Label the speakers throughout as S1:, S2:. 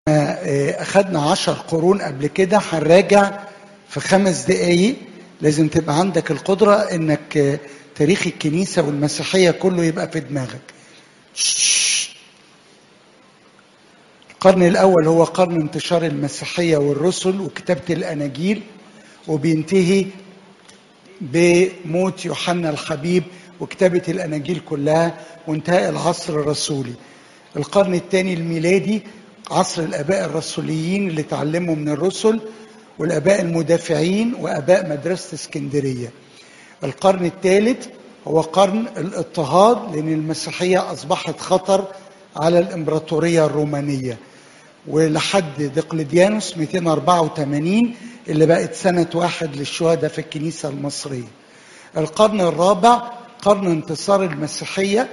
S1: أخدنا عشر قرون قبل كده هنراجع في خمس دقايق لازم تبقى عندك القدرة إنك تاريخ الكنيسة والمسيحية كله يبقى في دماغك القرن الأول هو قرن انتشار المسيحية والرسل وكتابة الأناجيل وبينتهي بموت يوحنا الحبيب وكتابة الأناجيل كلها وانتهاء العصر الرسولي القرن الثاني الميلادي عصر الآباء الرسوليين اللي تعلموا من الرسل والآباء المدافعين وآباء مدرسة اسكندرية القرن الثالث هو قرن الاضطهاد لأن المسيحية أصبحت خطر على الإمبراطورية الرومانية ولحد دقلديانوس 284 اللي بقت سنة واحد للشهداء في الكنيسة المصرية القرن الرابع قرن انتصار المسيحية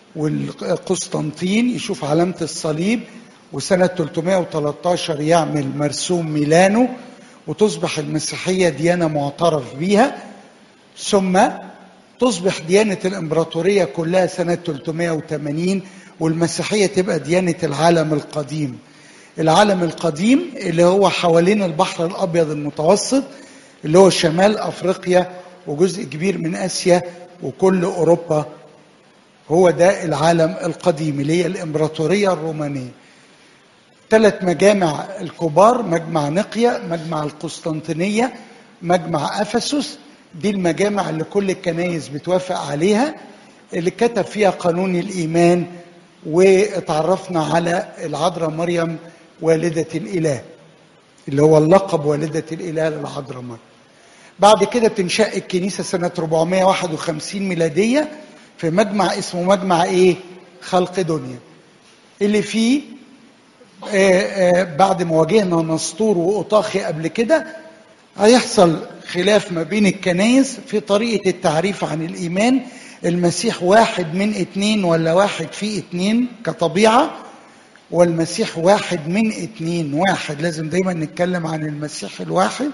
S1: والقسطنطين يشوف علامة الصليب وسنة 313 يعمل مرسوم ميلانو وتصبح المسيحية ديانة معترف بها ثم تصبح ديانة الإمبراطورية كلها سنة 380 والمسيحية تبقى ديانة العالم القديم العالم القديم اللي هو حوالين البحر الأبيض المتوسط اللي هو شمال أفريقيا وجزء كبير من آسيا وكل أوروبا هو ده العالم القديم اللي هي الإمبراطورية الرومانية ثلاث مجامع الكبار مجمع نقيا مجمع القسطنطينية مجمع أفسس دي المجامع اللي كل الكنايس بتوافق عليها اللي كتب فيها قانون الإيمان واتعرفنا على العذراء مريم والدة الإله اللي هو اللقب والدة الإله للعذراء مريم بعد كده تنشأ الكنيسة سنة 451 ميلادية في مجمع اسمه مجمع ايه؟ خلق دنيا اللي فيه آآ آآ بعد ما واجهنا نسطور وأوطاخي قبل كده هيحصل خلاف ما بين الكنايس في طريقة التعريف عن الإيمان المسيح واحد من اتنين ولا واحد في اتنين كطبيعة والمسيح واحد من اتنين واحد لازم دايما نتكلم عن المسيح الواحد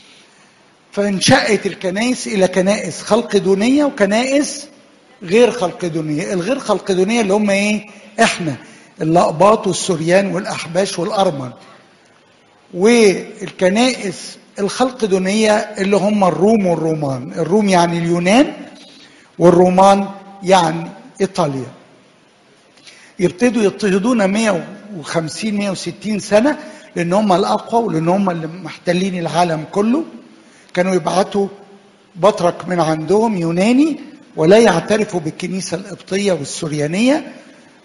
S1: فانشأت الكنائس إلى كنائس خلقدونية وكنائس غير خلقدونية الغير خلقدونية اللي هم ايه احنا الأقباط والسوريان والأحباش والأرمن والكنائس الخلقدونية اللي هم الروم والرومان الروم يعني اليونان والرومان يعني إيطاليا يبتدوا يضطهدونا 150 160 سنة لأن هم الأقوى ولأن هم اللي محتلين العالم كله كانوا يبعتوا بطرك من عندهم يوناني ولا يعترفوا بالكنيسة القبطية والسريانية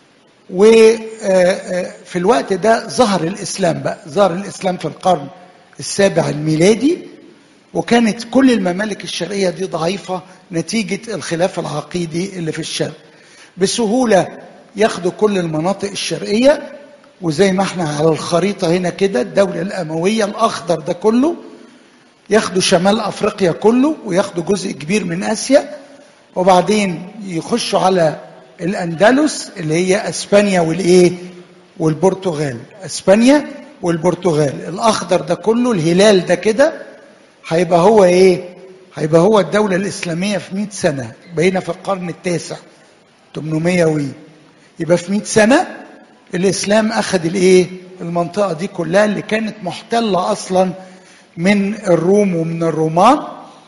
S1: وفي الوقت ده ظهر الإسلام بقى ظهر الإسلام في القرن السابع الميلادي وكانت كل الممالك الشرقية دي ضعيفة نتيجة الخلاف العقيدي اللي في الشرق بسهولة ياخدوا كل المناطق الشرقية وزي ما احنا على الخريطة هنا كده الدولة الأموية الأخضر ده كله ياخدوا شمال أفريقيا كله وياخدوا جزء كبير من آسيا وبعدين يخشوا على الأندلس اللي هي أسبانيا والإيه والبرتغال أسبانيا والبرتغال الأخضر ده كله الهلال ده كده هيبقى هو إيه هيبقى هو الدولة الإسلامية في 100 سنة بقينا في القرن التاسع 800 وي يبقى في 100 سنة الإسلام أخذ الإيه المنطقة دي كلها اللي كانت محتلة أصلا من الروم ومن الرومان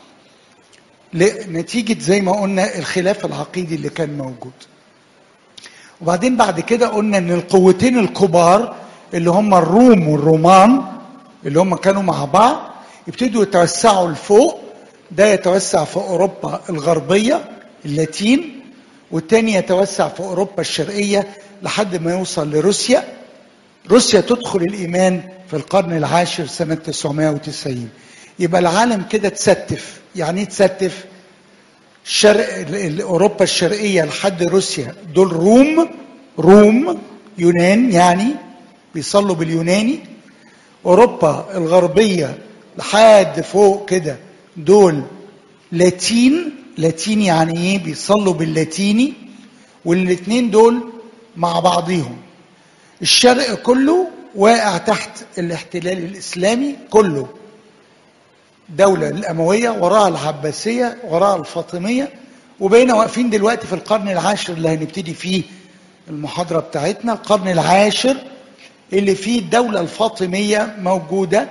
S1: نتيجة زي ما قلنا الخلاف العقيدي اللي كان موجود وبعدين بعد كده قلنا ان القوتين الكبار اللي هم الروم والرومان اللي هم كانوا مع بعض يبتدوا يتوسعوا لفوق ده يتوسع في اوروبا الغربيه اللاتين والتاني يتوسع في اوروبا الشرقيه لحد ما يوصل لروسيا روسيا تدخل الايمان في القرن العاشر سنه 990 يبقى العالم كده تستف يعني ايه تستف شرق اوروبا الشرقيه لحد روسيا دول روم روم يونان يعني بيصلوا باليوناني اوروبا الغربيه لحد فوق كده دول لاتين لاتين يعني ايه بيصلوا باللاتيني والاثنين دول مع بعضيهم الشرق كله واقع تحت الاحتلال الاسلامي كله دولة الأموية وراها العباسية وراها الفاطمية وبقينا واقفين دلوقتي في القرن العاشر اللي هنبتدي فيه المحاضرة بتاعتنا القرن العاشر اللي فيه الدولة الفاطمية موجودة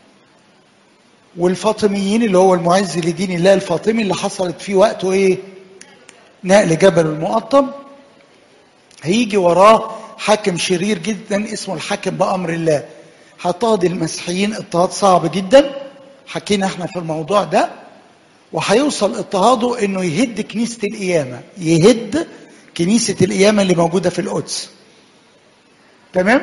S1: والفاطميين اللي هو المعز لدين الله الفاطمي اللي حصلت فيه وقته ايه نقل جبل المقطم هيجي وراه حاكم شرير جدا اسمه الحاكم بأمر الله هيضطهد المسيحيين اضطهاد صعب جدا حكينا احنا في الموضوع ده وهيوصل اضطهاده انه يهد كنيسة القيامة يهد كنيسة القيامة اللي موجودة في القدس تمام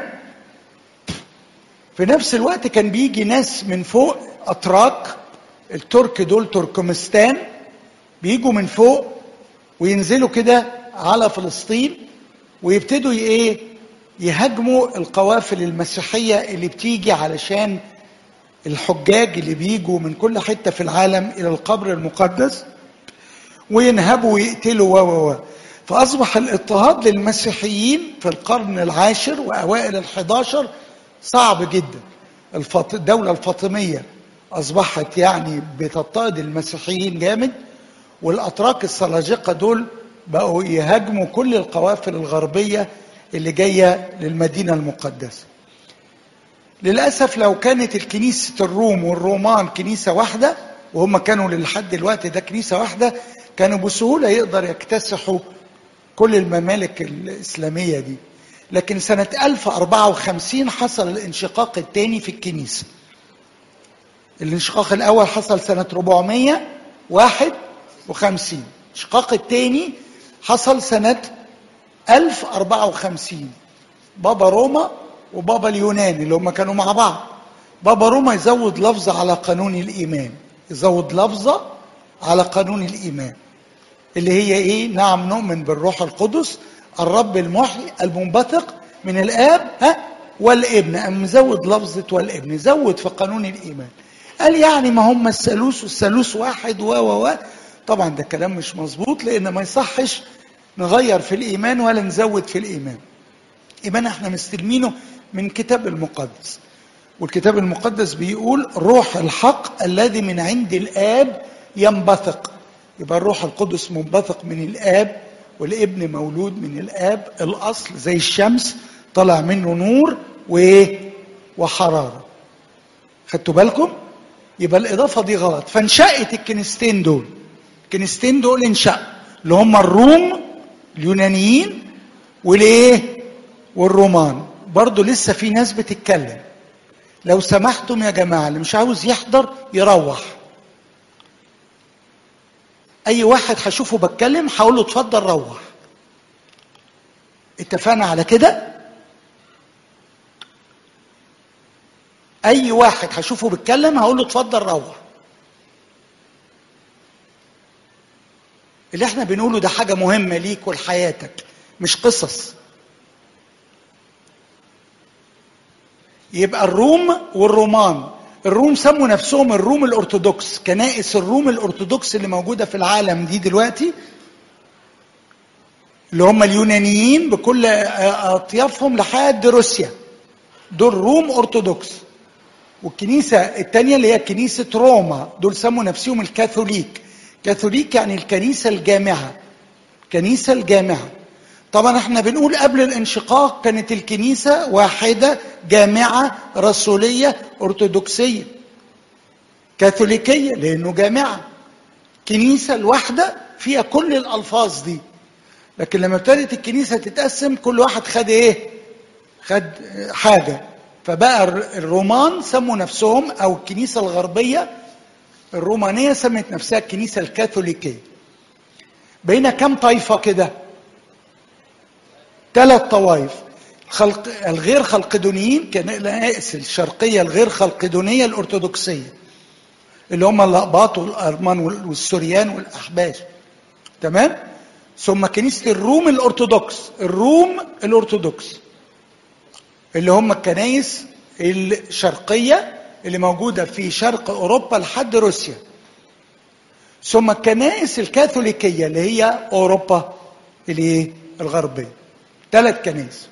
S1: في نفس الوقت كان بيجي ناس من فوق اتراك الترك دول تركمستان بيجوا من فوق وينزلوا كده على فلسطين ويبتدوا ايه يهاجموا القوافل المسيحيه اللي بتيجي علشان الحجاج اللي بيجوا من كل حته في العالم الى القبر المقدس وينهبوا ويقتلوا و و فاصبح الاضطهاد للمسيحيين في القرن العاشر واوائل الحداشر صعب جدا الدوله الفاطميه اصبحت يعني بتضطهد المسيحيين جامد والاتراك السلاجقه دول بقوا يهاجموا كل القوافل الغربيه اللي جايه للمدينه المقدسه. للاسف لو كانت الكنيسه الروم والرومان كنيسه واحده وهم كانوا لحد دلوقتي ده كنيسه واحده كانوا بسهوله يقدر يكتسحوا كل الممالك الاسلاميه دي. لكن سنه 1054 حصل الانشقاق الثاني في الكنيسه. الانشقاق الاول حصل سنه 451 الانشقاق الثاني حصل سنة 1054 بابا روما وبابا اليونان اللي هم كانوا مع بعض بابا روما يزود لفظة على قانون الإيمان يزود لفظة على قانون الإيمان اللي هي إيه نعم نؤمن بالروح القدس الرب المحيي المنبثق من الآب ها والابن أم مزود لفظة والابن زود في قانون الإيمان قال يعني ما هم الثالوث والثالوث واحد و و و طبعا ده كلام مش مظبوط لان ما يصحش نغير في الايمان ولا نزود في الايمان ايمان احنا مستلمينه من كتاب المقدس والكتاب المقدس بيقول روح الحق الذي من عند الاب ينبثق يبقى الروح القدس منبثق من الاب والابن مولود من الاب الاصل زي الشمس طلع منه نور وايه وحراره خدتوا بالكم يبقى الاضافه دي غلط فانشأت الكنيستين دول الكنيستين دول انشأ اللي هم الروم اليونانيين والايه والرومان برضو لسه في ناس بتتكلم لو سمحتم يا جماعه اللي مش عاوز يحضر يروح اي واحد هشوفه بتكلم هقول له اتفضل روح اتفقنا على كده اي واحد هشوفه بيتكلم هقول له اتفضل روح اللي احنا بنقوله ده حاجة مهمة ليك ولحياتك مش قصص يبقى الروم والرومان الروم سموا نفسهم الروم الأرثوذكس كنائس الروم الأرثوذكس اللي موجودة في العالم دي دلوقتي اللي هم اليونانيين بكل أطيافهم لحد روسيا دول روم أرثوذكس والكنيسة الثانية اللي هي كنيسة روما دول سموا نفسهم الكاثوليك كاثوليك يعني الكنيسة الجامعة الكنيسة الجامعة طبعا احنا بنقول قبل الانشقاق كانت الكنيسة واحدة جامعة رسولية أرثوذكسية كاثوليكية لأنه جامعة كنيسة الواحدة فيها كل الألفاظ دي لكن لما ابتدت الكنيسة تتقسم كل واحد خد ايه خد حاجة فبقى الرومان سموا نفسهم أو الكنيسة الغربية الرومانية سمت نفسها الكنيسة الكاثوليكية بين كم طائفة كده ثلاث طوائف خلق الغير خلقدونيين كنائس الشرقية الغير خلقدونية الأرثوذكسية اللي هم الأقباط والأرمان والسوريان والأحباش تمام ثم كنيسة الروم الأرثوذكس الروم الأرثوذكس اللي هم الكنائس الشرقية اللي موجودة في شرق أوروبا لحد روسيا ثم الكنائس الكاثوليكية اللي هي أوروبا اللي الغربية ثلاث كنائس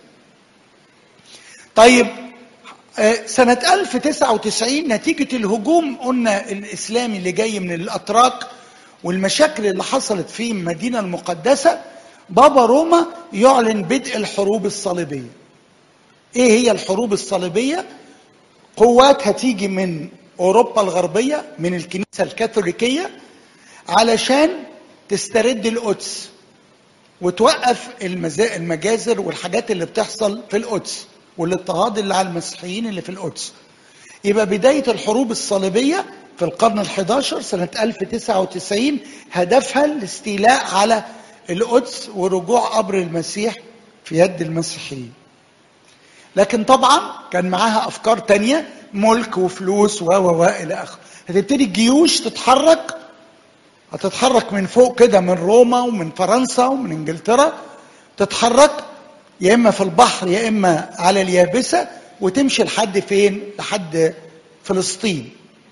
S1: طيب سنة 1099 نتيجة الهجوم قلنا الإسلامي اللي جاي من الأتراك والمشاكل اللي حصلت في المدينة المقدسة بابا روما يعلن بدء الحروب الصليبية ايه هي الحروب الصليبيه قوات هتيجي من اوروبا الغربيه من الكنيسه الكاثوليكيه علشان تسترد القدس وتوقف المزا- المجازر والحاجات اللي بتحصل في القدس والاضطهاد اللي على المسيحيين اللي في القدس يبقى بداية الحروب الصليبية في القرن ال11 سنة 1099 هدفها الاستيلاء على القدس ورجوع قبر المسيح في يد المسيحيين لكن طبعا كان معاها افكار تانية ملك وفلوس و و و الى اخره هتبتدي الجيوش تتحرك هتتحرك من فوق كده من روما ومن فرنسا ومن انجلترا تتحرك يا اما في البحر يا اما على اليابسه وتمشي لحد فين؟ لحد فلسطين.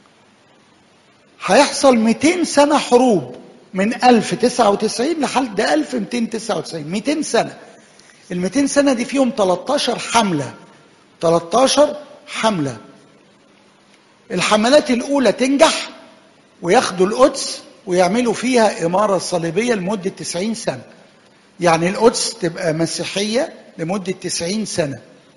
S1: هيحصل 200 سنه حروب من 1099 لحد 1299 200 سنه. ال 200 سنه دي فيهم 13 حمله 13 حمله. الحملات الاولى تنجح وياخدوا القدس ويعملوا فيها اماره صليبيه لمده 90 سنه. يعني القدس تبقى مسيحيه لمده 90 سنه.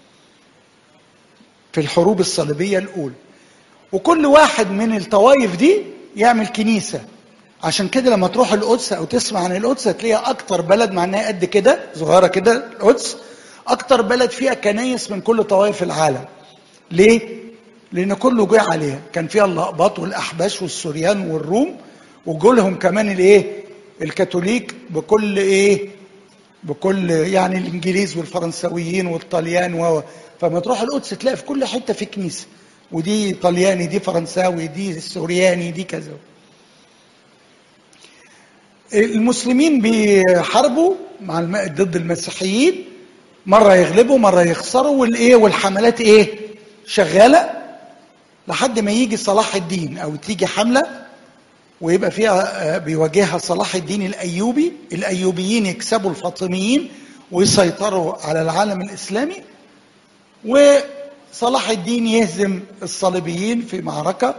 S1: في الحروب الصليبيه الاولى. وكل واحد من الطوائف دي يعمل كنيسه. عشان كده لما تروح القدس او تسمع عن القدس هتلاقيها اكتر بلد مع انها قد كده صغيره كده القدس اكتر بلد فيها كنايس من كل طوائف العالم. ليه؟ لان كله جه عليها كان فيها الاقباط والاحباش والسوريان والروم وجولهم كمان الايه الكاثوليك بكل ايه بكل يعني الانجليز والفرنساويين والطليان و فما تروح القدس تلاقي في كل حته في كنيسه ودي طلياني دي فرنساوي دي سورياني دي كذا المسلمين بيحاربوا مع الم... ضد المسيحيين مره يغلبوا مره يخسروا والايه والحملات ايه شغاله لحد ما يجي صلاح الدين او تيجي حمله ويبقى فيها بيواجهها صلاح الدين الايوبي الايوبيين يكسبوا الفاطميين ويسيطروا على العالم الاسلامي وصلاح الدين يهزم الصليبيين في معركه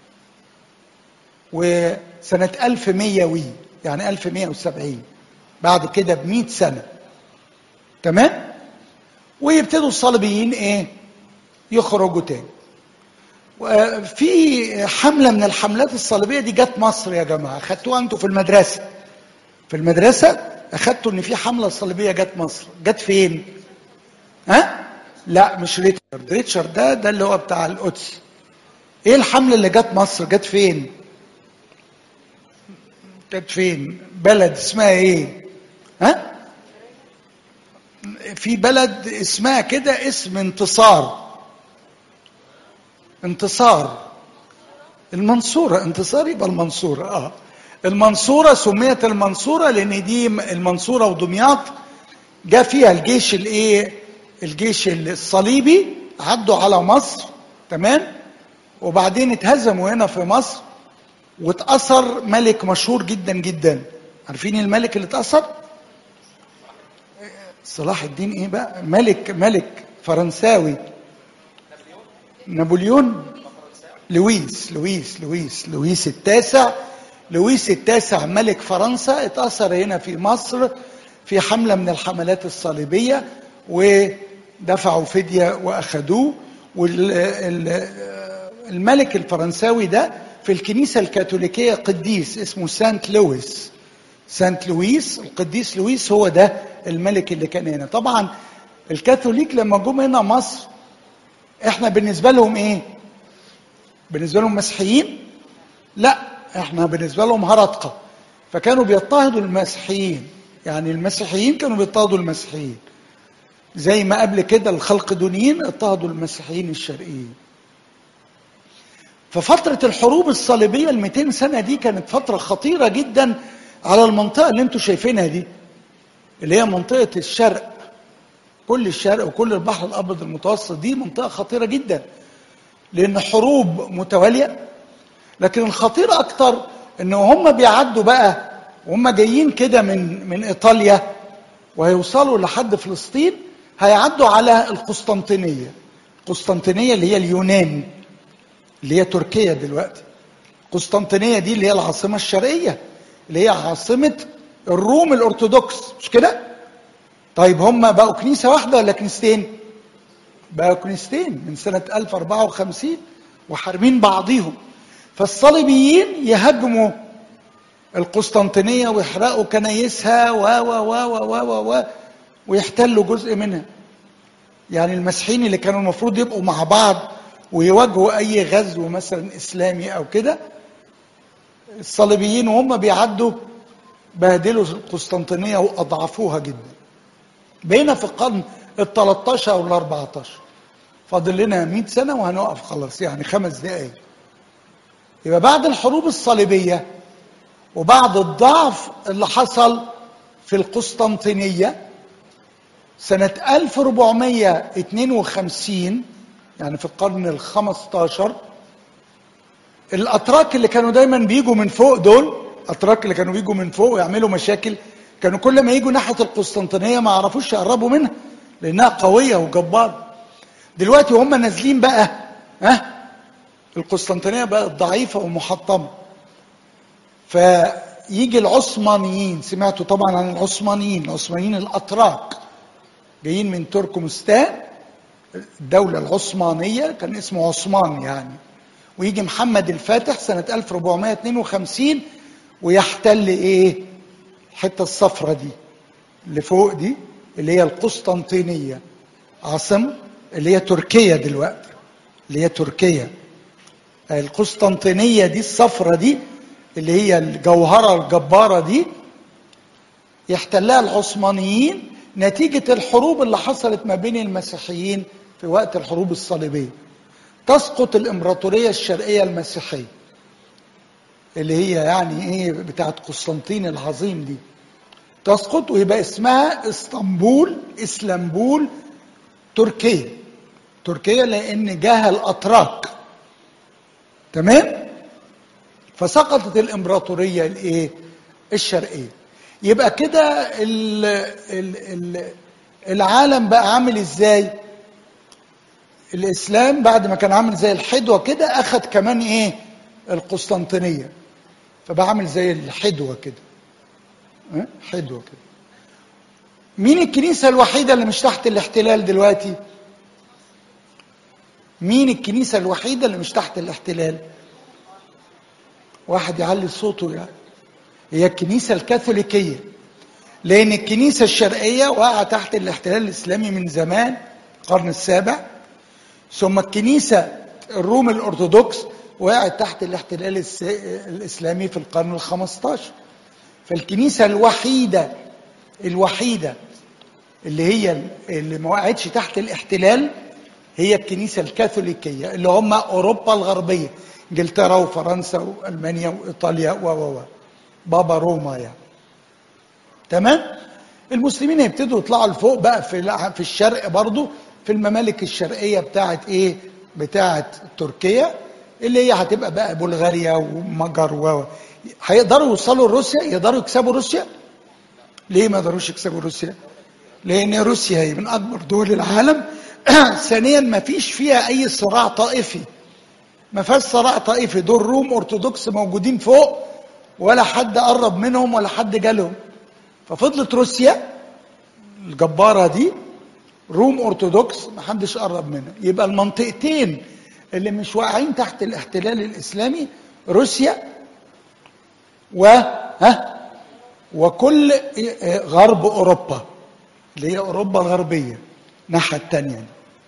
S1: وسنه 1100 وي يعني 1170 بعد كده ب 100 سنه تمام ويبتدوا الصليبيين ايه يخرجوا تاني وفي حمله من الحملات الصليبيه دي جت مصر يا جماعه خدتوها انتوا في المدرسه في المدرسه اخدتوا ان في حمله صليبيه جت مصر جت فين ها لا مش ريتشارد ريتشارد ده ده اللي هو بتاع القدس ايه الحمله اللي جت مصر جت فين جت فين بلد اسمها ايه ها في بلد اسمها كده اسم انتصار انتصار المنصورة انتصار يبقى المنصورة اه المنصورة سميت المنصورة لأن دي المنصورة ودمياط جاء فيها الجيش الايه الجيش الصليبي عدوا على مصر تمام وبعدين اتهزموا هنا في مصر واتأثر ملك مشهور جدا جدا عارفين الملك اللي اتأثر صلاح الدين ايه بقى ملك ملك فرنساوي نابليون لويس لويس لويس لويس التاسع لويس التاسع ملك فرنسا اتأثر هنا في مصر في حملة من الحملات الصليبية ودفعوا فدية وأخذوه والملك الفرنساوي ده في الكنيسة الكاثوليكية قديس اسمه سانت لويس سانت لويس القديس لويس هو ده الملك اللي كان هنا طبعا الكاثوليك لما جم هنا مصر احنا بالنسبه لهم ايه بالنسبه لهم مسيحيين لا احنا بالنسبه لهم هرطقه فكانوا بيضطهدوا المسيحيين يعني المسيحيين كانوا بيضطهدوا المسيحيين زي ما قبل كده الخلقدونيين اضطهدوا المسيحيين الشرقيين ففترة الحروب الصليبية ال 200 سنة دي كانت فترة خطيرة جدا على المنطقة اللي انتم شايفينها دي اللي هي منطقة الشرق كل الشرق وكل البحر الابيض المتوسط دي منطقه خطيره جدا لان حروب متواليه لكن الخطير اكتر ان هم بيعدوا بقى وهم جايين كده من من ايطاليا وهيوصلوا لحد فلسطين هيعدوا على القسطنطينيه القسطنطينيه اللي هي اليونان اللي هي تركيا دلوقتي القسطنطينيه دي اللي هي العاصمه الشرقيه اللي هي عاصمه الروم الارثوذكس مش كده طيب هم بقوا كنيسة واحدة ولا كنيستين؟ بقى كنيستين من سنة 1054 وحارمين بعضيهم فالصليبيين يهاجموا القسطنطينية ويحرقوا كنايسها و و و و و و ويحتلوا جزء منها يعني المسيحيين اللي كانوا المفروض يبقوا مع بعض ويواجهوا اي غزو مثلا اسلامي او كده الصليبيين وهم بيعدوا بهدلوا القسطنطينيه واضعفوها جدا بقينا في القرن ال 13 او ال 14 فاضل لنا 100 سنه وهنقف خلاص يعني خمس دقائق يبقى بعد الحروب الصليبيه وبعد الضعف اللي حصل في القسطنطينيه سنة 1452 يعني في القرن ال 15 الأتراك اللي كانوا دايما بيجوا من فوق دول الأتراك اللي كانوا بيجوا من فوق ويعملوا مشاكل كانوا كل ما يجوا ناحية القسطنطينية ما يعرفوش يقربوا منها لأنها قوية وجبارة دلوقتي وهم نازلين بقى ها القسطنطينية بقت ضعيفة ومحطمة فيجي العثمانيين سمعتوا طبعا عن العثمانيين العثمانيين الأتراك جايين من تركمستان الدولة العثمانية كان اسمه عثمان يعني ويجي محمد الفاتح سنة 1452 ويحتل ايه الحتة الصفرة دي اللي فوق دي اللي هي القسطنطينية عاصمة اللي هي تركيا دلوقتي اللي هي تركيا القسطنطينية دي الصفرة دي اللي هي الجوهرة الجبارة دي يحتلها العثمانيين نتيجة الحروب اللي حصلت ما بين المسيحيين في وقت الحروب الصليبية تسقط الإمبراطورية الشرقية المسيحية اللي هي يعني ايه بتاعت قسطنطين العظيم دي تسقط ويبقى اسمها اسطنبول اسلامبول تركيا تركيا لان جاها الاتراك تمام فسقطت الامبراطوريه الايه الشرقيه يبقى كده ال ال ال العالم بقى عامل ازاي الاسلام بعد ما كان عامل زي الحدوه كده اخذ كمان ايه القسطنطينيه فبقى عامل زي الحدوه كده ها؟ حدوه كده مين الكنيسه الوحيده اللي مش تحت الاحتلال دلوقتي مين الكنيسه الوحيده اللي مش تحت الاحتلال واحد يعلي صوته يعني هي الكنيسه الكاثوليكيه لان الكنيسه الشرقيه واقعه تحت الاحتلال الاسلامي من زمان القرن السابع ثم الكنيسه الروم الارثوذكس وقعت تحت الاحتلال الس- الاسلامي في القرن الخمستاشر فالكنيسه الوحيده الوحيده اللي هي اللي ما وقعتش تحت الاحتلال هي الكنيسه الكاثوليكيه اللي هم اوروبا الغربيه انجلترا وفرنسا والمانيا وايطاليا و و و بابا روما يعني تمام المسلمين هيبتدوا يطلعوا لفوق بقى في الع- في الشرق برضو في الممالك الشرقيه بتاعت ايه بتاعت تركيا اللي هي هتبقى بقى بلغاريا ومجر و هيقدروا يوصلوا لروسيا يقدروا يكسبوا روسيا ليه ما يقدروش يكسبوا روسيا لان روسيا هي من اكبر دول العالم ثانيا ما فيش فيها اي صراع طائفي ما فيهاش صراع طائفي دول روم ارثوذكس موجودين فوق ولا حد قرب منهم ولا حد جالهم ففضلت روسيا الجباره دي روم ارثوذكس ما حدش قرب منها يبقى المنطقتين اللي مش واقعين تحت الاحتلال الاسلامي روسيا و ها وكل غرب اوروبا اللي هي اوروبا الغربيه الناحيه الثانيه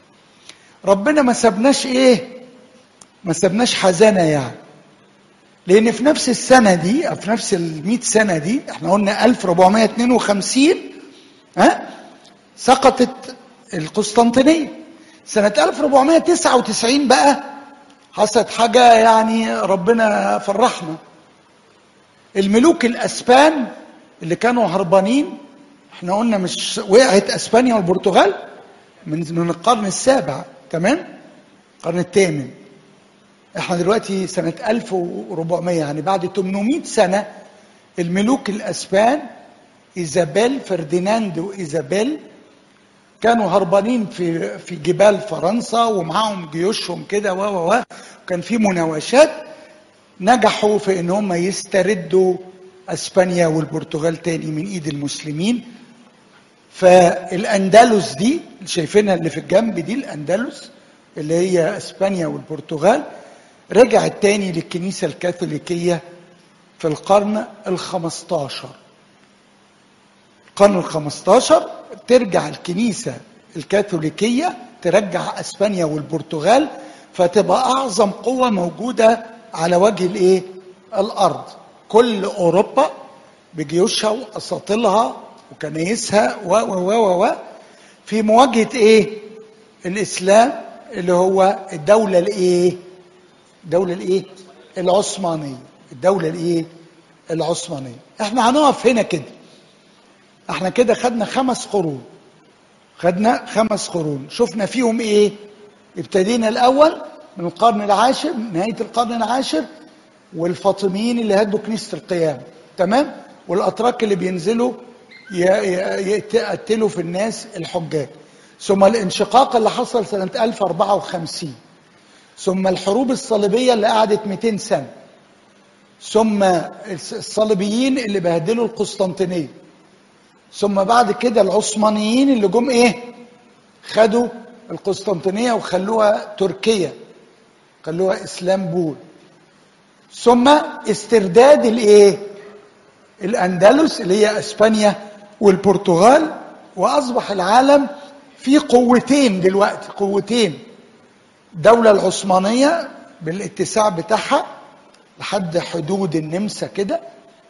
S1: ربنا ما سابناش ايه ما سابناش حزانه يعني لان في نفس السنه دي أو في نفس ال 100 سنه دي احنا قلنا 1452 ها سقطت القسطنطينيه سنه 1499 بقى حصلت حاجه يعني ربنا فرحنا الملوك الاسبان اللي كانوا هربانين احنا قلنا مش وقعت اسبانيا والبرتغال من من القرن السابع تمام القرن الثامن احنا دلوقتي سنة 1400 يعني بعد 800 سنة الملوك الاسبان ايزابيل فرديناند وايزابيل كانوا هربانين في في جبال فرنسا ومعاهم جيوشهم كده و و و كان في مناوشات نجحوا في ان هم يستردوا اسبانيا والبرتغال تاني من ايد المسلمين فالاندلس دي اللي شايفينها اللي في الجنب دي الاندلس اللي هي اسبانيا والبرتغال رجعت تاني للكنيسه الكاثوليكيه في القرن الخمستاشر القرن الخمستاشر ترجع الكنيسه الكاثوليكيه ترجع اسبانيا والبرتغال فتبقى اعظم قوه موجوده على وجه الايه الارض كل اوروبا بجيوشها واساطيلها وكنايسها و و و و في مواجهه ايه الاسلام اللي هو الدوله الايه الدوله الايه العثمانيه الدوله الايه العثمانيه احنا هنقف هنا كده احنا كده خدنا خمس قرون خدنا خمس قرون شفنا فيهم ايه ابتدينا الاول من القرن العاشر نهايه القرن العاشر والفاطميين اللي هدوا كنيسه القيامه تمام والاتراك اللي بينزلوا يقتلوا في الناس الحجاج ثم الانشقاق اللي حصل سنه 1054 ثم الحروب الصليبيه اللي قعدت 200 سنه ثم الصليبيين اللي بهدلوا القسطنطينيه ثم بعد كده العثمانيين اللي جم ايه خدوا القسطنطينيه وخلوها تركيا خلوها اسلامبول ثم استرداد الايه الاندلس اللي هي اسبانيا والبرتغال واصبح العالم في قوتين دلوقتي قوتين الدولة العثمانية بالاتساع بتاعها لحد حدود النمسا كده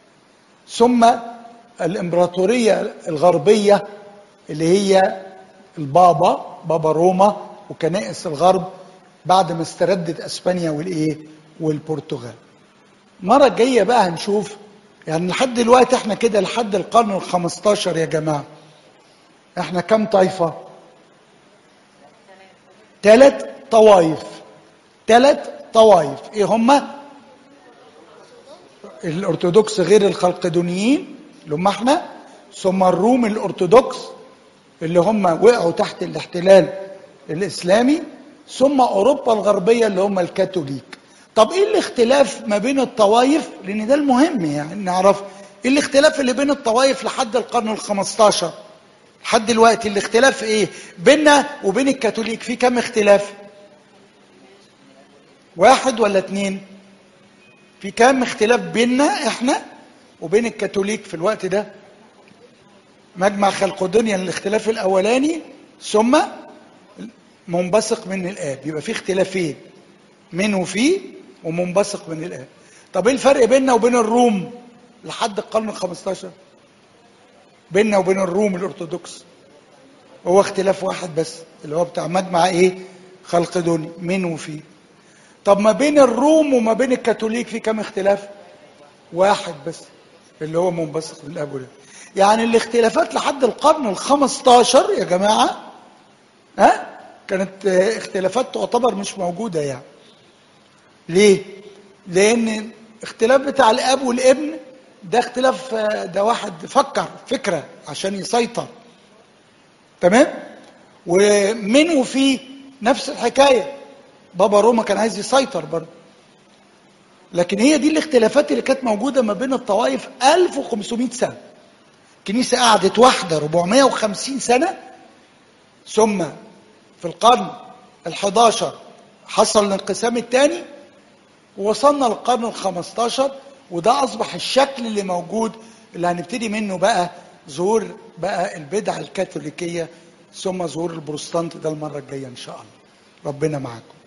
S1: ثم الامبراطورية الغربية اللي هي البابا بابا روما وكنائس الغرب بعد ما استردت اسبانيا والايه والبرتغال المرة الجاية بقى هنشوف يعني لحد دلوقتي احنا كده لحد القرن الخمستاشر يا جماعة احنا كم طائفة ثلاث طوائف ثلاث طوائف ايه هما الارثوذكس غير الخلقدونيين اللي هم احنا ثم الروم الارثوذكس اللي هم وقعوا تحت الاحتلال الاسلامي ثم اوروبا الغربيه اللي هم الكاثوليك طب ايه الاختلاف ما بين الطوائف لان ده المهم يعني نعرف ايه الاختلاف اللي بين الطوائف لحد القرن ال15 لحد دلوقتي الاختلاف ايه بيننا وبين الكاثوليك في كم اختلاف واحد ولا اتنين في كم اختلاف بيننا احنا وبين الكاثوليك في الوقت ده مجمع خلقدونيا الاختلاف الاولاني ثم منبثق من الاب يبقى في اختلافين من وفي ومنبثق من الاب طب ايه الفرق بيننا وبين الروم لحد القرن ال15 بيننا وبين الروم الارثوذكس هو اختلاف واحد بس اللي هو بتاع مجمع ايه خلقدوني من وفي طب ما بين الروم وما بين الكاثوليك في كم اختلاف واحد بس اللي هو منبثق من الاب والابن يعني الاختلافات لحد القرن ال15 يا جماعه ها كانت اختلافات تعتبر مش موجوده يعني ليه لان اختلاف بتاع الاب والابن ده اختلاف ده واحد فكر فكره عشان يسيطر تمام ومن وفي نفس الحكايه بابا روما كان عايز يسيطر برضه لكن هي دي الاختلافات اللي كانت موجوده ما بين الطوائف 1500 سنه الكنيسه قعدت واحده 450 سنه ثم في القرن ال11 حصل الانقسام الثاني ووصلنا للقرن ال15 وده اصبح الشكل اللي موجود اللي هنبتدي منه بقى ظهور بقى البدعه الكاثوليكيه ثم ظهور البروتستانت ده المره الجايه ان شاء الله ربنا معاكم